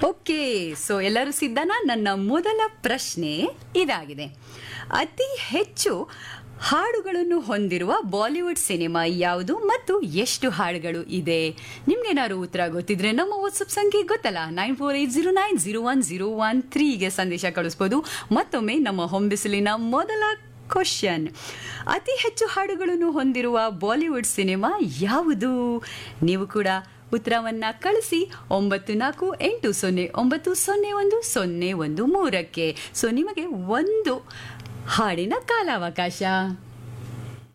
okay so ಎಲ್ಲರೂ ಸಿದ್ಧನಾ ನನ್ನ ಮೊದಲ ಪ್ರಶ್ನೆ ಇದಾಗಿದೆ ಅತಿ ಹೆಚ್ಚು ಹಾಡುಗಳನ್ನು ಹೊಂದಿರುವ ಬಾಲಿವುಡ್ ಸಿನಿಮಾ ಯಾವುದು ಮತ್ತು ಎಷ್ಟು ಹಾಡುಗಳು ಇದೆ ನಿಮ್ಗೇನಾದ್ರು ಉತ್ತರ ಗೊತ್ತಿದ್ರೆ ನಮ್ಮ ವಾಟ್ಸಪ್ ಸಂಖ್ಯೆ ಗೊತ್ತಲ್ಲ nine four eight zero nine zero one zero one ತ್ರೀಗೆ ಸಂದೇಶ ಕಳಿಸ್ಬೋದು ಮತ್ತೊಮ್ಮೆ ನಮ್ಮ ಹೊಂಬಿಸಿಲಿನ ಮೊದಲ ಕ್ವಶನ್ ಅತಿ ಹೆಚ್ಚು ಹಾಡುಗಳನ್ನು ಹೊಂದಿರುವ ಬಾಲಿವುಡ್ ಸಿನಿಮಾ ಯಾವುದು ನೀವು ಕೂಡ ಉತ್ತರವನ್ನ ಕಳಿಸಿ ಒಂಬತ್ತು ನಾಲ್ಕು ಎಂಟು ಸೊನ್ನೆ ಒಂಬತ್ತು ಸೊನ್ನೆ ಒಂದು ಸೊನ್ನೆ ಒಂದು ಮೂರಕ್ಕೆ ಸೊ ನಿಮಗೆ ಒಂದು ಹಾಡಿನ ಕಾಲಾವಕಾಶ